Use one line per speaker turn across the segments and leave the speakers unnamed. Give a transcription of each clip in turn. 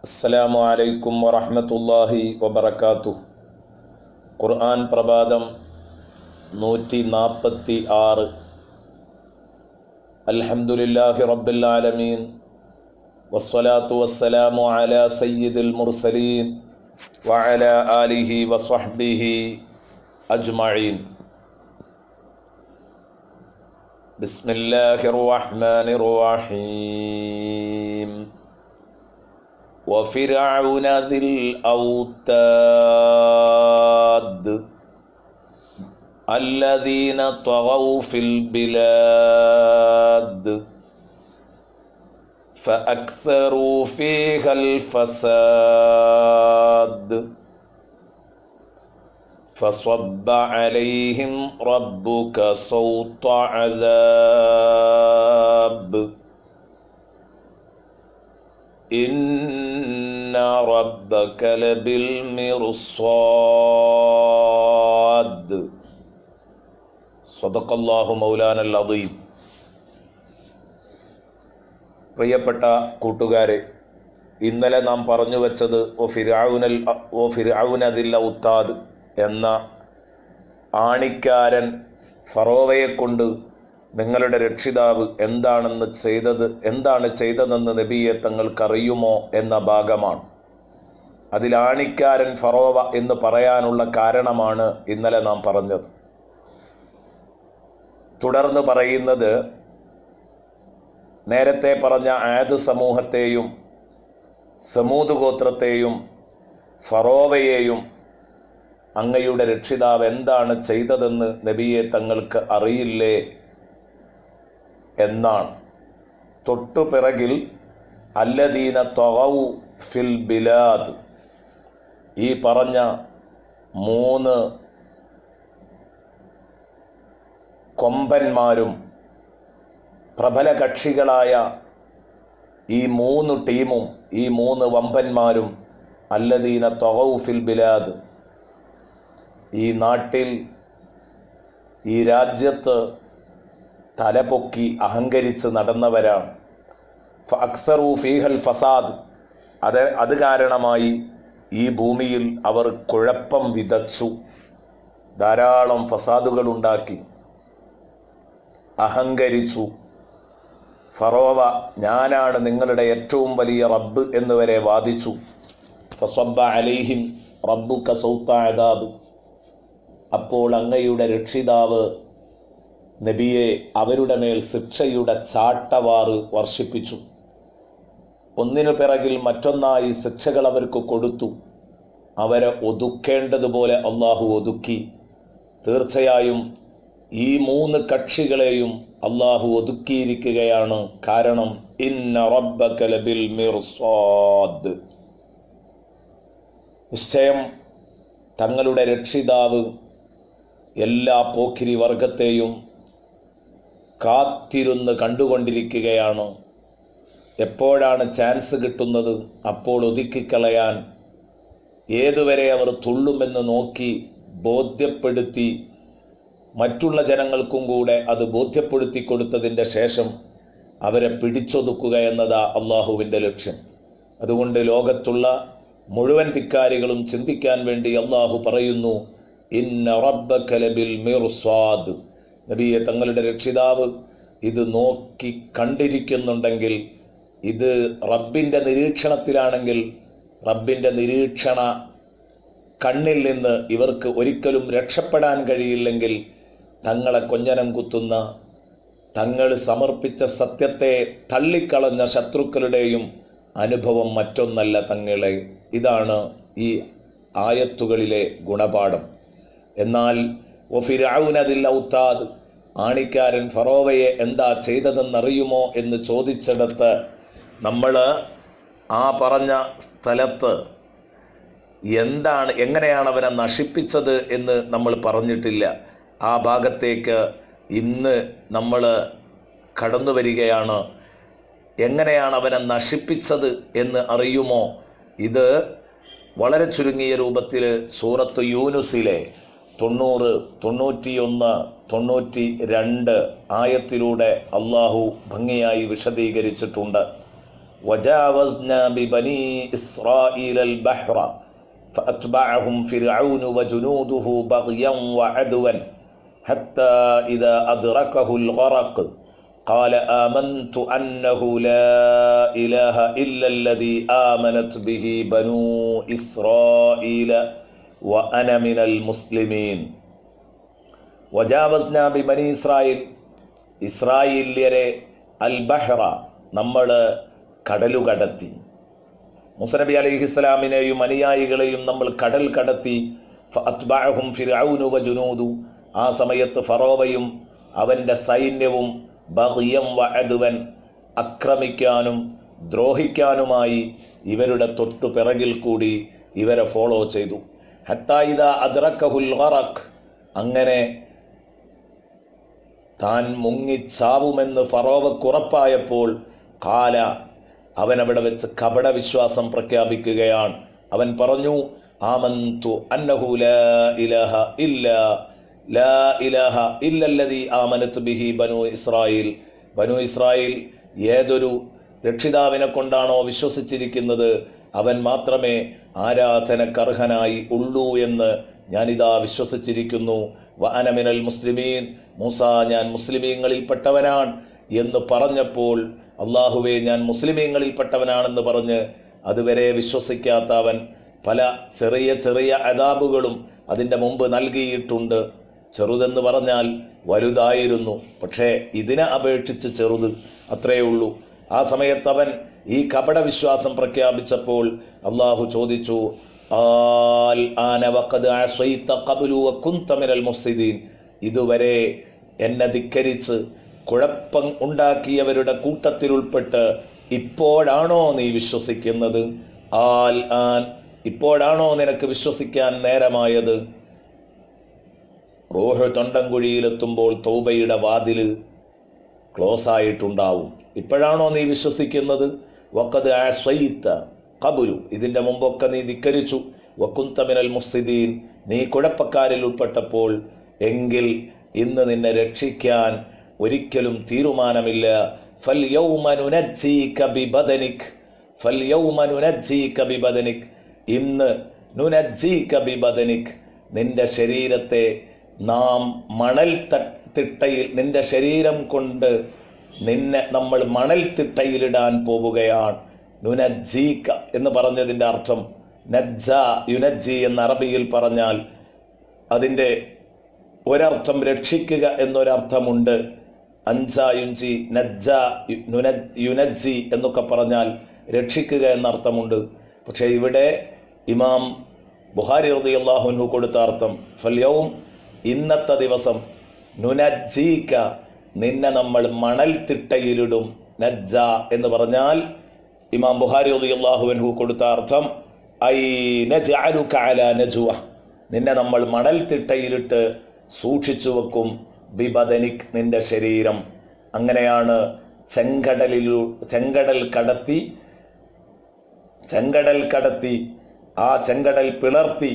അസ്സലാമു അലൈക്കും വറഹ്മത്തുള്ളാഹി വബറകാതുഹു ഖുർആൻ പ്രഭാതം നൂറ്റി നാൽപ്പത്തി ആറ് അൽഹംദുലില്ലാഹി റബ്ബിൽ ആലമീൻ വസ്സലാത്തു വസ്സലാമു അലാ സയ്യിദിൽ മുർസലീൻ വഅല ആലിഹി വസ്വഹ്ബിഹി അജ്മഈൻ ബിസ്മില്ലാഹിർ റഹ്മാനിർ റഹീം وفرعون ذي الأوتاد الذين طغوا في البلاد فأكثروا فيها الفساد فصب عليهم ربك صوت عذاب إن ربك لبالمرصاد صدق الله مولانا العظيم പ്രിയപ്പെട്ട കൂട്ടുകാരെ ഇന്നലെ നാം പറഞ്ഞു വെച്ചത് ഓ ഫിരാവുനൽ ഓ ഫിരാവുനദിൽ ഔത്താദ് എന്ന ആണിക്കാരൻ ഫറോവയെ കൊണ്ട് നിങ്ങളുടെ രക്ഷിതാവ് എന്താണെന്ന് ചെയ്തത് എന്താണ് ചെയ്തതെന്ന് നബിയെ തങ്ങൾക്കറിയുമോ എന്ന ഭാഗമാണ് അതിൽ ആണിക്കാരൻ ഫറോവ എന്ന് പറയാനുള്ള കാരണമാണ് ഇന്നലെ നാം പറഞ്ഞത് തുടർന്ന് പറയുന്നത് നേരത്തെ പറഞ്ഞ ആദ് സമൂഹത്തെയും സമൂത് ഗോത്രത്തെയും ഫറോവയെയും അങ്ങയുടെ രക്ഷിതാവ് എന്താണ് ചെയ്തതെന്ന് നബിയെ തങ്ങൾക്ക് അറിയില്ലേ എന്നാണ് തൊട്ടുപിറകിൽ അല്ലദീന തൊഹൗ ഫിൽ ബിലാദ് ഈ പറഞ്ഞ മൂന്ന് കൊമ്പന്മാരും പ്രബല കക്ഷികളായ ഈ മൂന്ന് ടീമും ഈ മൂന്ന് വമ്പന്മാരും അല്ലദീന തൊഹൗ ഫിൽ ബിലാദ് ഈ നാട്ടിൽ ഈ രാജ്യത്ത് തലപൊക്കി അഹങ്കരിച്ച് നടന്നവരാണ് അക്സറു ഫീഹൽ ഫസാദ് അത് അത് കാരണമായി ഈ ഭൂമിയിൽ അവർ കുഴപ്പം വിതച്ചു ധാരാളം ഫസാദുകൾ ഉണ്ടാക്കി അഹങ്കരിച്ചു ഫറോവ ഞാനാണ് നിങ്ങളുടെ ഏറ്റവും വലിയ റബ്ബ് എന്ന് വരെ വാദിച്ചു ഫസ്വബ്ബ അലൈഹിം റബ്ബുക സൗത്താദാബ് അപ്പോൾ അങ്ങയുടെ രക്ഷിതാവ് നബിയെ അവരുടെ മേൽ ശിക്ഷയുടെ ചാട്ടവാറ് വർഷിപ്പിച്ചു ഒന്നിനു പിറകിൽ മറ്റൊന്നായി ശിക്ഷകൾ അവർക്ക് കൊടുത്തു അവരെ ഒതുക്കേണ്ടതുപോലെ അള്ളാഹു ഒതുക്കി തീർച്ചയായും ഈ മൂന്ന് കക്ഷികളെയും അള്ളാഹു ഒതുക്കിയിരിക്കുകയാണ് കാരണം ഇന്ന റബ്ബകലബിൽ മിർസാദ് നിശ്ചയം തങ്ങളുടെ രക്ഷിതാവ് എല്ലാ പോക്കിരി വർഗത്തെയും കാത്തിരുന്ന് കണ്ടുകൊണ്ടിരിക്കുകയാണ് എപ്പോഴാണ് ചാൻസ് കിട്ടുന്നത് അപ്പോൾ ഒതുക്കിക്കളയാൻ ഏതുവരെ അവർ തുള്ളുമെന്ന് നോക്കി ബോധ്യപ്പെടുത്തി മറ്റുള്ള ജനങ്ങൾക്കും കൂടെ അത് ബോധ്യപ്പെടുത്തി കൊടുത്തതിൻ്റെ ശേഷം അവരെ പിടിച്ചൊതുക്കുക എന്നതാ അള്ളാഹുവിൻ്റെ ലക്ഷ്യം അതുകൊണ്ട് ലോകത്തുള്ള മുഴുവൻ ധിക്കാരികളും ചിന്തിക്കാൻ വേണ്ടി അള്ളാഹു പറയുന്നു ഇന്ന റബ്ബക്കലബിൽ മിർസ്വാദ് നബിയെ തങ്ങളുടെ രക്ഷിതാവ് ഇത് നോക്കി കണ്ടിരിക്കുന്നുണ്ടെങ്കിൽ ഇത് റബ്ബിൻ്റെ നിരീക്ഷണത്തിലാണെങ്കിൽ റബ്ബിൻ്റെ നിരീക്ഷണ കണ്ണിൽ നിന്ന് ഇവർക്ക് ഒരിക്കലും രക്ഷപ്പെടാൻ കഴിയില്ലെങ്കിൽ തങ്ങളെ കൊഞ്ഞനം കുത്തുന്ന തങ്ങൾ സമർപ്പിച്ച സത്യത്തെ തള്ളിക്കളഞ്ഞ ശത്രുക്കളുടെയും അനുഭവം മറ്റൊന്നല്ല തങ്ങളെ ഇതാണ് ഈ ആയത്തുകളിലെ ഗുണപാഠം എന്നാൽ ഒഫിരാവുനതിൽ ഔത്താദ് ആണിക്കാരൻ ഫറോവയെ എന്താ ചെയ്തതെന്നറിയുമോ എന്ന് ചോദിച്ചിടത്ത് നമ്മൾ ആ പറഞ്ഞ സ്ഥലത്ത് എന്താണ് എങ്ങനെയാണ് അവനെ നശിപ്പിച്ചത് എന്ന് നമ്മൾ പറഞ്ഞിട്ടില്ല ആ ഭാഗത്തേക്ക് ഇന്ന് നമ്മൾ കടന്നു വരികയാണ് എങ്ങനെയാണ് അവനെ നശിപ്പിച്ചത് എന്ന് അറിയുമോ ഇത് വളരെ ചുരുങ്ങിയ രൂപത്തിൽ സൂറത്ത് യൂനുസിലെ തൊണ്ണൂറ് തൊണ്ണൂറ്റിയൊന്ന് തൊണ്ണൂറ്റി രണ്ട് ആയത്തിലൂടെ അള്ളാഹു ഭംഗിയായി വിശദീകരിച്ചിട്ടുണ്ട് وجاوزنا ببني إسرائيل البحر فأتبعهم فرعون وجنوده بغيا وعدوا حتى إذا أدركه الغرق قال آمنت أنه لا إله إلا الذي آمنت به بنو إسرائيل وأنا من المسلمين وجاوزنا ببني إسرائيل ഇസ്രായേല്യരെ അൽ ബഹ്റ നമ്മൾ കടലു കടത്തി മുസനബി അലൈഹിസ്സലാമിനെയും അനുയായികളെയും നമ്മൾ കടൽ കടത്തി ഫഅത്ബഅഹും ഫിർഔനു വജുനൂദു ആ സമയത്ത് ഫറോവയും അവന്റെ സൈന്യവും ബഗ്യം വഅദുവൻ ആക്രമിക്കാനും ദ്രോഹിക്കാനുമായി ഇവരുടെ തൊട്ടു പിറകിൽ കൂടി ഇവരെ ഫോളോ ചെയ്തു ഹത്തായിദ അദ്റക്കഹുൽ ഗറഖ് അങ്ങനെ താൻ മുങ്ങിച്ചാവുമെന്ന് ഫറോവക്കുറപ്പായപ്പോൾ കാല അവൻ അവിടെ വെച്ച് കപട വിശ്വാസം പ്രഖ്യാപിക്കുകയാണ് അവൻ പറഞ്ഞു ആമന്തു അന്നഹു ലാ ഇലാഹ ഇല്ല ലാ ഇലാഹ ഇല്ലല്ലദീ ആമനത്ത് ബിഹി ബനു ഇസ്രായേൽ ബനു ഇസ്രായേൽ ഏതൊരു രക്ഷിതാവിനെ കൊണ്ടാണോ വിശ്വസിച്ചിരിക്കുന്നത് അവൻ മാത്രമേ ആരാധനക്കർഹനായി ഉള്ളൂ എന്ന് ഞാനിതാ വിശ്വസിച്ചിരിക്കുന്നു വ അനമിനൽ മുസ്ലിമീൻ മൂസ ഞാൻ മുസ്ലിമീങ്ങളിൽപ്പെട്ടവനാണ് എന്ന് പറഞ്ഞപ്പോൾ അള്ളാഹുവെ ഞാൻ മുസ്ലിമീങ്ങളിൽപ്പെട്ടവനാണെന്ന് പറഞ്ഞ് അതുവരെ വിശ്വസിക്കാത്ത അവൻ പല ചെറിയ ചെറിയ അതാബുകളും അതിൻ്റെ മുമ്പ് നൽകിയിട്ടുണ്ട് ചെറുതെന്ന് പറഞ്ഞാൽ വലുതായിരുന്നു പക്ഷേ ഇതിനെ അപേക്ഷിച്ച് ചെറുത് അത്രയേ ഉള്ളൂ ആ സമയത്ത് അവൻ ഈ കപട വിശ്വാസം പ്രഖ്യാപിച്ചപ്പോൾ അള്ളാഹു ചോദിച്ചു ആൽ ആന വഖദ് അസൈത ഖബ്ലു വകുൻത മിനൽ മുഫ്സിദീൻ ഇതുവരെ എന്നെ ധിക്കരിച്ച് കുഴപ്പം ഉണ്ടാക്കിയവരുടെ കൂട്ടത്തിൽ ഉൾപ്പെട്ട് ഇപ്പോഴാണോ നീ വിശ്വസിക്കുന്നത് ആൽ ആൻ ഇപ്പോഴാണോ നിനക്ക് വിശ്വസിക്കാൻ നേരമായത് റോഹ് തൊണ്ടൻകുഴിയിലെത്തുമ്പോൾ തൗബയുടെ വാതില് ക്ലോസ് ആയിട്ടുണ്ടാവും ഇപ്പോഴാണോ നീ വിശ്വസിക്കുന്നത് വക്കത് ആശ്വയിത്ത കബുരു ഇതിന്റെ മുമ്പൊക്കെ നീ ധിക്കരിച്ചു വക്കുന്തമിനൽ മുസ്തിദീൻ നീ കുഴപ്പക്കാരിൽ ഉൾപ്പെട്ടപ്പോൾ എങ്കിൽ ഇന്ന് നിന്നെ രക്ഷിക്കാൻ ഒരിക്കലും തീരുമാനമില്ല ഫൽ യൗമ നുനജ്ജീക ബിബദനിക് ഫൽ യൗമ നുനജ്ജീക ബിബദനിക് ഇന്ന് നുനജ്ജീക ബിബദനിക് നിന്റെ ശരീരത്തെ നാം മണൽ ത- തിട്ടയിൽ നിന്റെ ശരീരം കൊണ്ട് നിന്നെ നമ്മൾ മണൽ തിട്ടയിലിടാൻ പോവുകയാണ് നുനജ്ജീക എന്ന് പറഞ്ഞതിന്റെ അർത്ഥം നജ്ജ യുനജ്ജി എന്ന അറബിയിൽ പറഞ്ഞാൽ അതിൻ്റെ ഒരർത്ഥം രക്ഷിക്കുക എന്നൊരർത്ഥമുണ്ട് അഞ്ചായുഞ്ചി നജ്ജ യു- നുന- യുനജ്ജി എന്നൊക്കെ പറഞ്ഞാൽ രക്ഷിക്കുക എന്നർത്ഥമുണ്ട് പക്ഷെ ഇവിടെ ഇമാം ബുഹാരി റളിയല്ലാഹുഅൻഹു കൊടുത്ത അർത്ഥം ഫല്യവും ഇന്നത്തെ ദിവസം നുനജ്ജീക നിന്നെ നമ്മൾ മണൽ തിട്ടയിലിടും നജ്ജ എന്ന് പറഞ്ഞാൽ ഇമാം ബുഹാരി റളിയല്ലാഹുഅൻഹു കൊടുത്ത അർത്ഥം ഐ നജ്അലുക അലാ നജ്വ നിന്നെ നമ്മൾ മണൽ തിട്ടയിലിട്ട് സൂക്ഷിച്ചു വെക്കും ബിബദനിക് നിന്റെ ശരീരം അങ്ങനെയാണ് ചെങ്കടലിലു ചെങ്കടൽ കടത്തി ചെങ്കടൽ കടത്തി ആ ചെങ്കടൽ പിളർത്തി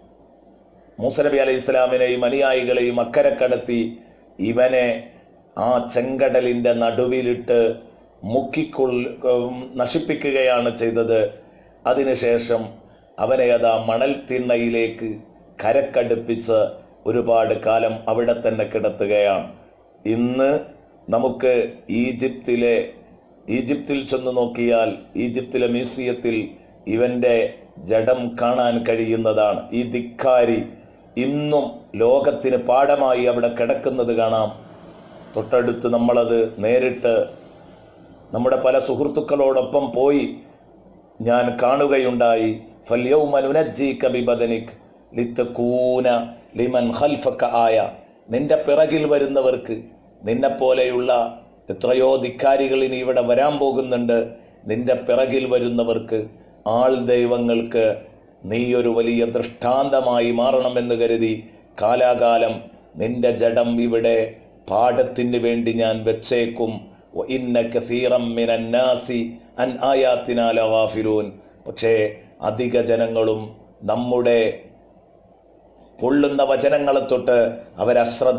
മൂസനബി അലൈഹി ഇസ്ലാമിനെയും അനുയായികളെയും അക്കരെ കടത്തി ഇവനെ ആ ചെങ്കടലിന്റെ നടുവിലിട്ട് മുക്കിക്കൊള്ള ഉം, നശിപ്പിക്കുകയാണ് ചെയ്തത് അതിനുശേഷം അവനെ അതാ മണൽ തിണ്ണയിലേക്ക് കരക്കടുപ്പിച്ച് ഒരുപാട് കാലം അവിടെ തന്നെ കിടത്തുകയാണ് ഇന്ന് നമുക്ക് ഈജിപ്തിലെ ഈജിപ്തിൽ ചെന്ന് നോക്കിയാൽ ഈജിപ്തിലെ മ്യൂസിയത്തിൽ ഇവന്റെ ജഡം കാണാൻ കഴിയുന്നതാണ് ഈ ധിക്കാരി ഇന്നും ലോകത്തിന് പാഠമായി അവിടെ കിടക്കുന്നത് കാണാം തൊട്ടടുത്ത് നമ്മളത് നേരിട്ട് നമ്മുടെ പല സുഹൃത്തുക്കളോടൊപ്പം പോയി ഞാൻ കാണുകയുണ്ടായി ഫല്യൗമ നുനജ്ജീക ബിബദനിക് ലിത്തകൂന ലിമൻ ഖൽഫക ആയ നിന്റെ പിറകിൽ വരുന്നവർക്ക് നിന്നെ പോലെയുള്ള എത്രയോ ധിക്കാരികൾ ഇനി ഇവിടെ വരാൻ പോകുന്നുണ്ട് നിന്റെ പിറകിൽ വരുന്നവർക്ക് ആൾ ദൈവങ്ങൾക്ക് നീ ഒരു വലിയ ദൃഷ്ടാന്തമായി മാറണമെന്ന് കരുതി കാലാകാലം നിന്റെ ജഡം ഇവിടെ പാഠത്തിന് വേണ്ടി ഞാൻ വെച്ചേക്കും ഇന്ന കസീറം മിനന്നാസി അൻ ആയാത്തിനാ ലഗാഫിലൂൻ പക്ഷേ അധിക ജനങ്ങളും നമ്മുടെ പൊള്ളുന്ന വചനങ്ങളെ തൊട്ട്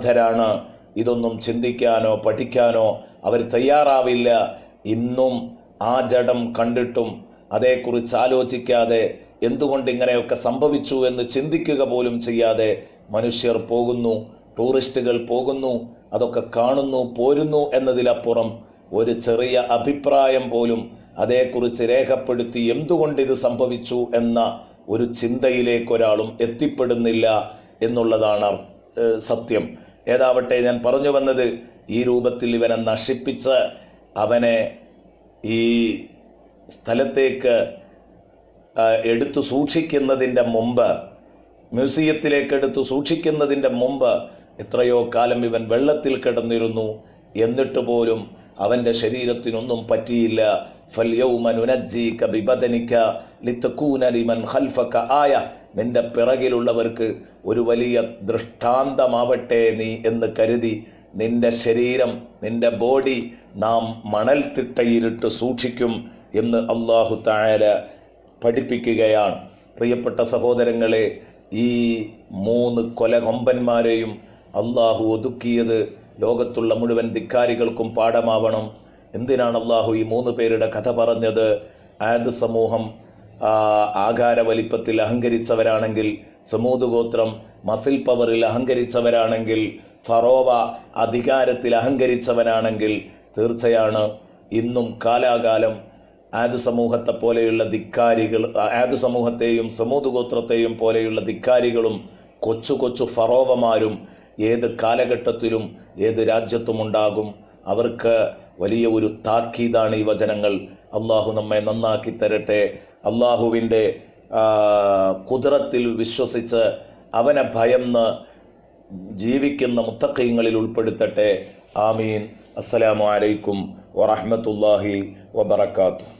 അവരശ്രദ്ധരാണ് ഇതൊന്നും ചിന്തിക്കാനോ പഠിക്കാനോ അവർ തയ്യാറാവില്ല ഇന്നും ആ ജഡം കണ്ടിട്ടും അതേക്കുറിച്ച് ആലോചിക്കാതെ എന്തുകൊണ്ട് ഇങ്ങനെയൊക്കെ സംഭവിച്ചു എന്ന് ചിന്തിക്കുക പോലും ചെയ്യാതെ മനുഷ്യർ പോകുന്നു ടൂറിസ്റ്റുകൾ പോകുന്നു അതൊക്കെ കാണുന്നു പോരുന്നു എന്നതിലപ്പുറം ഒരു ചെറിയ അഭിപ്രായം പോലും അതേക്കുറിച്ച് രേഖപ്പെടുത്തി എന്തുകൊണ്ട് ഇത് സംഭവിച്ചു എന്ന ഒരു ചിന്തയിലേക്ക് ഒരാളും എത്തിപ്പെടുന്നില്ല എന്നുള്ളതാണ് ഏഹ്, സത്യം ഏതാവട്ടെ ഞാൻ പറഞ്ഞു വന്നത് ഈ രൂപത്തിൽ ഇവനെ നശിപ്പിച്ച് അവനെ ഈ സ്ഥലത്തേക്ക് ആ, എടുത്തു സൂക്ഷിക്കുന്നതിൻ്റെ മുമ്പ് മ്യൂസിയത്തിലേക്ക് എടുത്തു സൂക്ഷിക്കുന്നതിൻ്റെ മുമ്പ് എത്രയോ കാലം ഇവൻ വെള്ളത്തിൽ കിടന്നിരുന്നു എന്നിട്ട് പോലും അവൻ്റെ ശരീരത്തിനൊന്നും പറ്റിയില്ല ഫൽയൗമ നുനജ്ജീക ബിബദനിക ലിതകൂന ലിമൻ ഖൽഫക ആയ നിന്റെ പിറകിലുള്ളവർക്ക് ഒരു വലിയ ദൃഷ്ടാന്തമാവട്ടെ നീ എന്ന് കരുതി നിന്റെ ശരീരം നിന്റെ ബോഡി നാം മണൽത്തിട്ടയിലിട്ട് സൂക്ഷിക്കും എന്ന് അള്ളാഹു തായാല പഠിപ്പിക്കുകയാണ് പ്രിയപ്പെട്ട സഹോദരങ്ങളെ ഈ മൂന്ന് കൊലകൊമ്പന്മാരെയും അള്ളാഹു ഒതുക്കിയത് ലോകത്തുള്ള മുഴുവൻ ധിക്കാരികൾക്കും പാഠമാവണം എന്തിനാണ് അള്ളാഹു ഈ മൂന്ന് പേരുടെ കഥ പറഞ്ഞത് ആദ് സമൂഹം ആ, ആകാര വലിപ്പത്തിൽ അഹങ്കരിച്ചവരാണെങ്കിൽ സമൂത് ഗോത്രം മസിൽ പവറിൽ അഹങ്കരിച്ചവരാണെങ്കിൽ ഫറോവ അധികാരത്തിൽ അഹങ്കരിച്ചവനാണെങ്കിൽ തീർച്ചയാണ് ഇന്നും കാലാകാലം ആദ് സമൂഹത്തെ പോലെയുള്ള ധിക്കാരികൾ ആദ് സമൂഹത്തെയും സമൂത് ഗോത്രത്തെയും പോലെയുള്ള ധിക്കാരികളും കൊച്ചു കൊച്ചു ഫറോവമാരും ഏത് കാലഘട്ടത്തിലും ഏത് രാജ്യത്തും ഉണ്ടാകും അവർക്ക് വലിയ ഒരു താക്കീതാണ് ഈ വചനങ്ങൾ അള്ളാഹു നമ്മെ നന്നാക്കി തരട്ടെ അള്ളാഹുവിൻ്റെ കുതിരത്തിൽ വിശ്വസിച്ച് അവനെ ഭയന്ന് ജീവിക്കുന്ന മുത്തക്കയങ്ങളിൽ ഉൾപ്പെടുത്തട്ടെ ആമീൻ അസ്സലാമു അലൈക്കും വറഹ്മത്തുള്ളാഹി വബറകാതുഹു